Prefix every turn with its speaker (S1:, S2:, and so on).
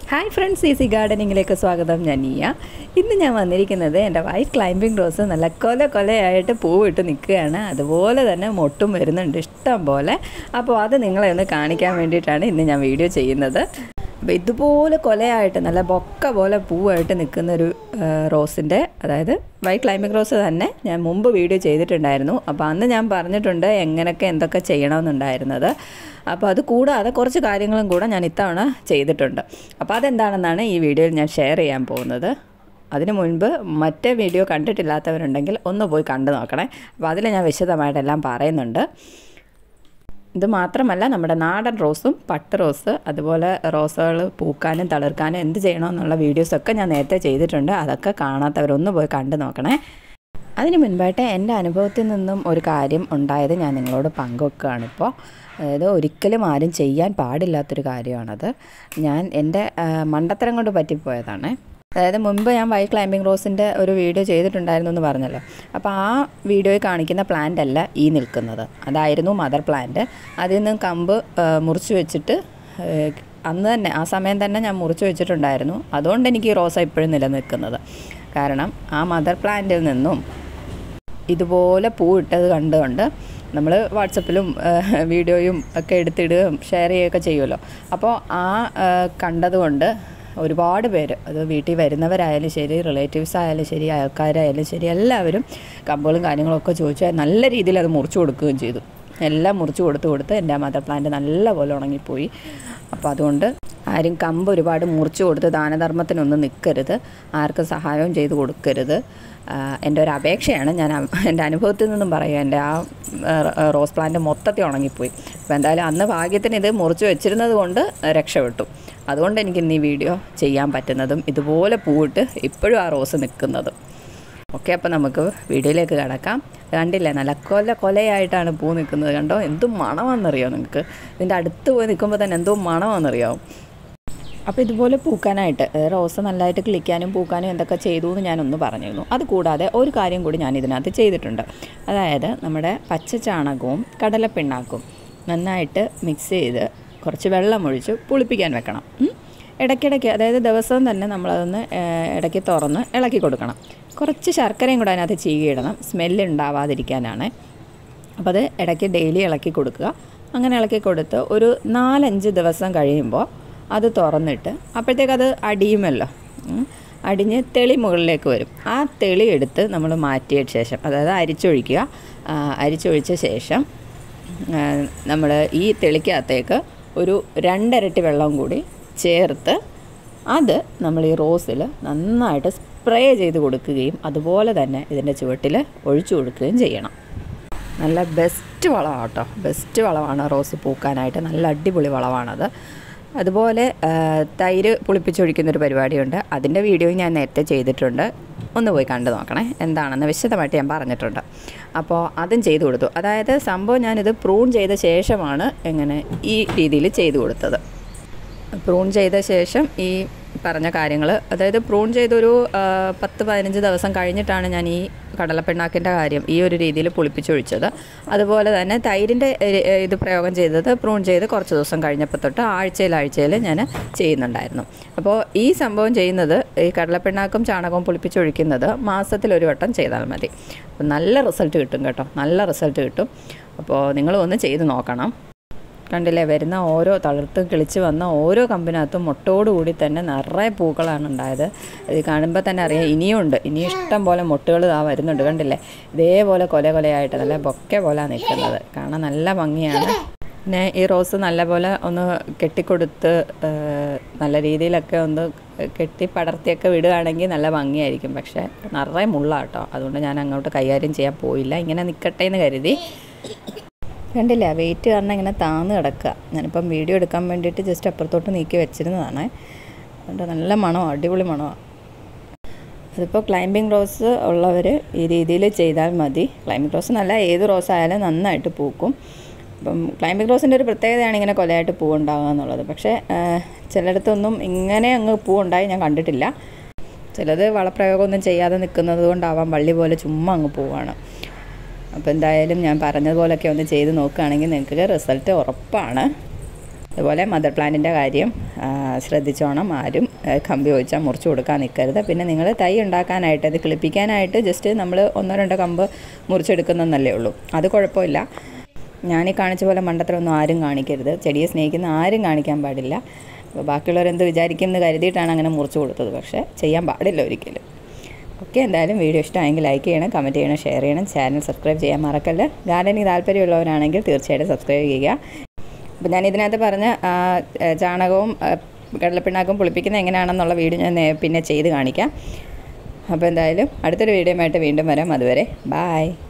S1: hi friends easy ഗാർഡനിങ്ങിലേക്ക് സ്വാഗതം ഞാൻ നീയ ഇന്ന് ഞാൻ വന്നിരിക്കുന്നത് എൻ്റെ വൈറ്റ് ക്ലൈമ്പിംഗ് റോസ് നല്ല കൊല കൊലയായിട്ട് പൂവിട്ട് നിൽക്കുകയാണ് അതുപോലെ തന്നെ മൊട്ടും വരുന്നുണ്ട് ഇഷ്ടം പോലെ അപ്പോൾ അത് നിങ്ങളെ ഒന്ന് കാണിക്കാൻ വേണ്ടിയിട്ടാണ് ഇന്ന് ഞാൻ വീഡിയോ ചെയ്യുന്നത് അപ്പോൾ ഇതുപോലെ കൊലയായിട്ട് നല്ല ബൊക്ക പോലെ പൂവായിട്ട് നിൽക്കുന്ന ഒരു റോസിൻ്റെ അതായത് വൈറ്റ് ക്ലൈമ്പിംഗ് റോസ് തന്നെ ഞാൻ മുമ്പ് വീഡിയോ ചെയ്തിട്ടുണ്ടായിരുന്നു അപ്പോൾ അന്ന് ഞാൻ പറഞ്ഞിട്ടുണ്ട് എങ്ങനെയൊക്കെ എന്തൊക്കെ ചെയ്യണമെന്നുണ്ടായിരുന്നത് അപ്പോൾ അത് കൂടാതെ കുറച്ച് കാര്യങ്ങളും കൂടെ ഞാൻ ഇത്തവണ ചെയ്തിട്ടുണ്ട് അപ്പോൾ അതെന്താണെന്നാണ് ഈ വീഡിയോയിൽ ഞാൻ ഷെയർ ചെയ്യാൻ പോകുന്നത് അതിനു മുൻപ് മറ്റേ വീഡിയോ കണ്ടിട്ടില്ലാത്തവരുണ്ടെങ്കിൽ ഒന്ന് പോയി കണ്ടു നോക്കണേ അപ്പോൾ അതിൽ ഞാൻ വിശദമായിട്ടെല്ലാം പറയുന്നുണ്ട് ഇത് മാത്രമല്ല നമ്മുടെ നാടൻ റോസും പട്ട് റോസ് അതുപോലെ റോസുകൾ പൂക്കാനും തളിർക്കാനും എന്ത് ചെയ്യണമെന്നുള്ള വീഡിയോസൊക്കെ ഞാൻ നേരത്തെ ചെയ്തിട്ടുണ്ട് അതൊക്കെ കാണാത്തവരൊന്ന് പോയി കണ്ടു നോക്കണേ അതിന് മുൻപായിട്ട് എൻ്റെ അനുഭവത്തിൽ നിന്നും ഒരു കാര്യം ഉണ്ടായത് ഞാൻ നിങ്ങളോട് പങ്കുവെക്കുകയാണിപ്പോൾ അതായത് ഒരിക്കലും ആരും ചെയ്യാൻ പാടില്ലാത്തൊരു കാര്യമാണത് ഞാൻ എൻ്റെ മണ്ടത്തരം കൊണ്ട് പറ്റിപ്പോയതാണ് അതായത് മുൻപ് ഞാൻ വൈറ്റ് ക്ലൈമ്പിംഗ് റോസിൻ്റെ ഒരു വീഡിയോ ചെയ്തിട്ടുണ്ടായിരുന്നു എന്ന് പറഞ്ഞല്ലോ അപ്പോൾ ആ വീഡിയോയിൽ കാണിക്കുന്ന പ്ലാന്റ് അല്ല ഈ നിൽക്കുന്നത് അതായിരുന്നു മദർ പ്ലാന്റ് അതിൽ നിന്ന് കമ്പ് മുറിച്ച് വെച്ചിട്ട് അന്ന് തന്നെ ആ സമയം തന്നെ ഞാൻ മുറിച്ച് വെച്ചിട്ടുണ്ടായിരുന്നു അതുകൊണ്ട് എനിക്ക് ഈ റോസ ഇപ്പോഴും നിലനിൽക്കുന്നത് കാരണം ആ മദർ പ്ലാന്റിൽ നിന്നും ഇതുപോലെ പൂ ഇട്ടത് കണ്ടുകൊണ്ട് നമ്മൾ വാട്സപ്പിലും വീഡിയോയും ഒക്കെ എടുത്തിടുകയും ഷെയർ ചെയ്യുകയൊക്കെ ചെയ്യുമല്ലോ അപ്പോൾ ആ കണ്ടതുകൊണ്ട് ഒരുപാട് പേര് അത് വീട്ടിൽ വരുന്നവരായാലും ശരി റിലേറ്റീവ്സ് ആയാലും ശരി അയൽക്കാരായാലും ശരി എല്ലാവരും കമ്പുകളും കാര്യങ്ങളൊക്കെ ചോദിച്ചാൽ നല്ല രീതിയിൽ അത് മുറിച്ചു കൊടുക്കുകയും ചെയ്തു എല്ലാം മുറിച്ച് കൊടുത്ത് കൊടുത്ത് എൻ്റെ മദർ പ്ലാന്റ് നല്ലപോലെ ഉണങ്ങിപ്പോയി അപ്പോൾ അതുകൊണ്ട് ആരും കമ്പ് ഒരുപാട് മുറിച്ച് കൊടുത്ത് ദാനധർമ്മത്തിനൊന്നും നിൽക്കരുത് ആർക്കും സഹായവും ചെയ്ത് കൊടുക്കരുത് എൻ്റെ ഒരു അപേക്ഷയാണ് ഞാൻ എൻ്റെ അനുഭവത്തിൽ നിന്നും പറയുക എൻ്റെ ആ റോസ് പ്ലാന്റ് മൊത്തത്തിൽ ഉണങ്ങിപ്പോയി അപ്പോൾ എന്തായാലും അന്ന് ഭാഗ്യത്തിന് ഇത് മുറിച്ച് വെച്ചിരുന്നത് കൊണ്ട് രക്ഷപ്പെട്ടു അതുകൊണ്ട് എനിക്ക് ഇന്ന് ഈ വീഡിയോ ചെയ്യാൻ പറ്റുന്നതും ഇതുപോലെ പൂവിട്ട് ഇപ്പോഴും ആ റോസ് നിൽക്കുന്നതും ഓക്കെ അപ്പോൾ നമുക്ക് വീഡിയോയിലേക്ക് കിടക്കാം കണ്ടില്ലേ നല്ല കൊല കൊലയായിട്ടാണ് പൂ നിൽക്കുന്നത് കണ്ടോ എന്ത് മണമാണെന്നറിയോ നിങ്ങൾക്ക് ഇതിൻ്റെ അടുത്ത് പോയി നിൽക്കുമ്പോൾ തന്നെ എന്തോ മണമാണെന്നറിയാവും അപ്പോൾ ഇതുപോലെ പൂക്കാനായിട്ട് റോസ് നല്ലതായിട്ട് കിളിക്കാനും പൂക്കാനും എന്തൊക്കെ ചെയ്തു എന്ന് ഞാനൊന്ന് പറഞ്ഞിരുന്നു അതുകൂടാതെ ഒരു കാര്യം കൂടി ഞാൻ ഇതിനകത്ത് ചെയ്തിട്ടുണ്ട് അതായത് നമ്മുടെ പച്ച ചാണകവും കടലപ്പിണ്ണാക്കും നന്നായിട്ട് മിക്സ് ചെയ്ത് കുറച്ച് വെള്ളം ഒഴിച്ച് പുളിപ്പിക്കാൻ വെക്കണം ഇടയ്ക്കിടയ്ക്ക് അതായത് ദിവസവും തന്നെ നമ്മളതൊന്ന് ഇടയ്ക്ക് തുറന്ന് ഇളക്കി കൊടുക്കണം കുറച്ച് ശർക്കരയും കൂടെ അതിനകത്ത് ചീകിയിടണം സ്മെല്ല് ഉണ്ടാവാതിരിക്കാനാണ് അപ്പോൾ അത് ഇടയ്ക്ക് ഡെയിലി ഇളക്കി കൊടുക്കുക അങ്ങനെ ഇളക്കി കൊടുത്ത് ഒരു നാലഞ്ച് ദിവസം കഴിയുമ്പോൾ അത് തുറന്നിട്ട് അപ്പോഴത്തേക്ക് അത് അടിയുമല്ലോ അടിഞ്ഞ് തെളി മുകളിലേക്ക് വരും ആ തെളി എടുത്ത് നമ്മൾ മാറ്റിയ ശേഷം അതായത് അരിച്ചൊഴിക്കുക അരിച്ചൊഴിച്ച ശേഷം നമ്മൾ ഈ തെളിക്കകത്തേക്ക് ഒരു രണ്ടരട്ടി വെള്ളം കൂടി ചേർത്ത് അത് നമ്മൾ ഈ റോസിൽ നന്നായിട്ട് സ്പ്രേ ചെയ്ത് കൊടുക്കുകയും അതുപോലെ തന്നെ ഇതിൻ്റെ ചുവട്ടിൽ ഒഴിച്ചു കൊടുക്കുകയും ചെയ്യണം നല്ല ബെസ്റ്റ് വളമാണ് കേട്ടോ ബെസ്റ്റ് വളമാണ് റോസ് പൂക്കാനായിട്ട് നല്ല അടിപൊളി വളമാണത് അതുപോലെ തൈര് പുളിപ്പിച്ചൊഴിക്കുന്നൊരു പരിപാടിയുണ്ട് അതിൻ്റെ വീഡിയോ ഞാൻ നേരത്തെ ചെയ്തിട്ടുണ്ട് ഒന്ന് പോയി കണ്ടു നോക്കണേ എന്താണെന്ന് വിശദമായിട്ട് ഞാൻ പറഞ്ഞിട്ടുണ്ട് അപ്പോൾ അതും ചെയ്തു കൊടുത്തു അതായത് സംഭവം ഞാനിത് പ്രൂൺ ചെയ്ത ശേഷമാണ് എങ്ങനെ ഈ രീതിയിൽ ചെയ്തു കൊടുത്തത് പ്രൂൺ ചെയ്ത ശേഷം ഈ പറഞ്ഞ കാര്യങ്ങൾ അതായത് പ്രൂൺ ചെയ്തൊരു പത്ത് പതിനഞ്ച് ദിവസം കഴിഞ്ഞിട്ടാണ് ഞാൻ ഈ കടലപ്പിണ്ണാക്കിൻ്റെ കാര്യം ഈ ഒരു രീതിയിൽ പുളിപ്പിച്ചൊഴിച്ചത് അതുപോലെ തന്നെ തൈരിൻ്റെ ഇത് പ്രയോഗം ചെയ്തത് പ്രൂൺ ചെയ്ത് കുറച്ച് ദിവസം കഴിഞ്ഞപ്പോൾ തൊട്ട് ആഴ്ചയിൽ ആഴ്ചയിൽ ഞാൻ ചെയ്യുന്നുണ്ടായിരുന്നു അപ്പോൾ ഈ സംഭവം ചെയ്യുന്നത് ഈ കടലപ്പിണ്ണാക്കും ചാണകവും പുളിപ്പിച്ചൊഴിക്കുന്നത് മാസത്തിൽ ഒരു വട്ടം ചെയ്താൽ മതി അപ്പോൾ നല്ല റിസൾട്ട് കിട്ടും കേട്ടോ നല്ല റിസൾട്ട് കിട്ടും അപ്പോൾ നിങ്ങൾ ഒന്ന് ചെയ്ത് നോക്കണം കണ്ടില്ലേ വരുന്ന ഓരോ തളിർത്തും കിളിച്ച് വന്ന ഓരോ കമ്പിനകത്തും മുട്ടോടുകൂടി തന്നെ നിറയെ പൂക്കളാണ് ഉണ്ടായത് ഇത് കാണുമ്പോൾ തന്നെ അറിയാം ഇനിയുണ്ട് ഇനിയും ഇഷ്ടം പോലെ മുട്ടുകൾ ആ വരുന്നുണ്ട് കണ്ടില്ലേ ഇതേപോലെ കൊല കൊലയായിട്ട് നല്ല ബൊക്കെ പോലെ നിൽക്കുന്നത് കാണാൻ നല്ല ഭംഗിയാണ് പിന്നെ ഈ റോസ് നല്ലപോലെ ഒന്ന് കെട്ടിക്കൊടുത്ത് നല്ല രീതിയിലൊക്കെ ഒന്ന് കെട്ടി പടർത്തിയൊക്കെ വിടുകയാണെങ്കിൽ നല്ല ഭംഗിയായിരിക്കും പക്ഷേ നിറയെ മുള്ളാട്ടോ അതുകൊണ്ട് ഞാൻ അങ്ങോട്ട് കൈകാര്യം ചെയ്യാൻ പോയില്ല ഇങ്ങനെ നിൽക്കട്ടെ എന്ന് കരുതി കണ്ടില്ല വെയിറ്റ് കാരണം ഇങ്ങനെ താന്ന് കിടക്കുക ഞാനിപ്പം വീഡിയോ എടുക്കാൻ വേണ്ടിയിട്ട് ജസ്റ്റ് അപ്പുറത്തോട്ട് നീക്കി വെച്ചിരുന്നതാണ് അതുകൊണ്ട് നല്ല മണമാണ് അടിപൊളി മണമാണ് അതിപ്പോൾ ക്ലൈമ്പിംഗ് റോസ് ഉള്ളവർ ഈ രീതിയിൽ ചെയ്താൽ മതി ക്ലൈമ്പിംഗ് റോസ് നല്ല ഏത് റോസ് ആയാലും നന്നായിട്ട് പൂക്കും അപ്പം ക്ലൈമ്പിംഗ് റോസിൻ്റെ ഒരു പ്രത്യേകതയാണ് ഇങ്ങനെ കൊലയായിട്ട് പൂ ഉണ്ടാകുക എന്നുള്ളത് പക്ഷേ ചിലയിടത്തൊന്നും ഇങ്ങനെ അങ്ങ് പൂ ഉണ്ടായി ഞാൻ കണ്ടിട്ടില്ല ചിലത് വളപ്രയോഗമൊന്നും ചെയ്യാതെ നിൽക്കുന്നത് കൊണ്ടാവാം വള്ളി പോലെ ചുമ്മാ അങ്ങ് പോവാണ് അപ്പോൾ എന്തായാലും ഞാൻ പറഞ്ഞതുപോലൊക്കെ ഒന്ന് ചെയ്ത് നോക്കുകയാണെങ്കിൽ നിങ്ങൾക്ക് റിസൾട്ട് ഉറപ്പാണ് അതുപോലെ മദർ പ്ലാന്റിൻ്റെ കാര്യം ആ, ശ്രദ്ധിച്ചോണം ആരും ആ, കമ്പി ചോദിച്ചാൽ മുറിച്ച് കൊടുക്കാൻ നിൽക്കരുത് പിന്നെ നിങ്ങൾ തൈ ഉണ്ടാക്കാനായിട്ട് അത് കിളിപ്പിക്കാനായിട്ട് ജസ്റ്റ് നമ്മൾ ഒന്നോ രണ്ടോ കമ്പ് മുറിച്ചെടുക്കുന്നതെന്നല്ലേ ഉള്ളൂ അത് കുഴപ്പമില്ല ഞാൻ ഈ കാണിച്ച പോലെ മണ്ടത്തരമൊന്നും ആരും കാണിക്കരുത് ചെടിയെ സ്നേഹിക്കുന്ന ആരും കാണിക്കാൻ പാടില്ല അപ്പോൾ ബാക്കിയുള്ളവരെന്ത് വിചാരിക്കും എന്ന് കരുതിയിട്ടാണ് അങ്ങനെ മുറിച്ച് കൊടുത്തത് പക്ഷേ ചെയ്യാൻ പാടില്ല ഒരിക്കലും ഓക്കെ എന്തായാലും വീഡിയോ ഇഷ്ടമായെങ്കിൽ ലൈക്ക് ചെയ്യണം കമൻറ്റ് ചെയ്യണം ഷെയർ ചെയ്യണം ചാനൽ സബ്സ്ക്രൈബ് ചെയ്യാൻ മറക്കല്ല ഗാർഡനിങ് താല്പര്യമുള്ളവരാണെങ്കിൽ തീർച്ചയായിട്ടും സബ്സ്ക്രൈബ് ചെയ്യുക അപ്പോൾ ഞാൻ ഇതിനകത്ത് പറഞ്ഞ ആ, ഏ, ചാണകവും ആ, കടലപ്പിണ്ണാക്കും പുളിപ്പിക്കുന്നത് എങ്ങനെയാണെന്നുള്ള വീഡിയോ ഞാൻ നേ- പിന്നെ ചെയ്ത് കാണിക്കാം അപ്പോൾ എന്തായാലും അടുത്തൊരു വീഡിയോ ആയിട്ട് വീണ്ടും വരാം അതുവരെ ബായ്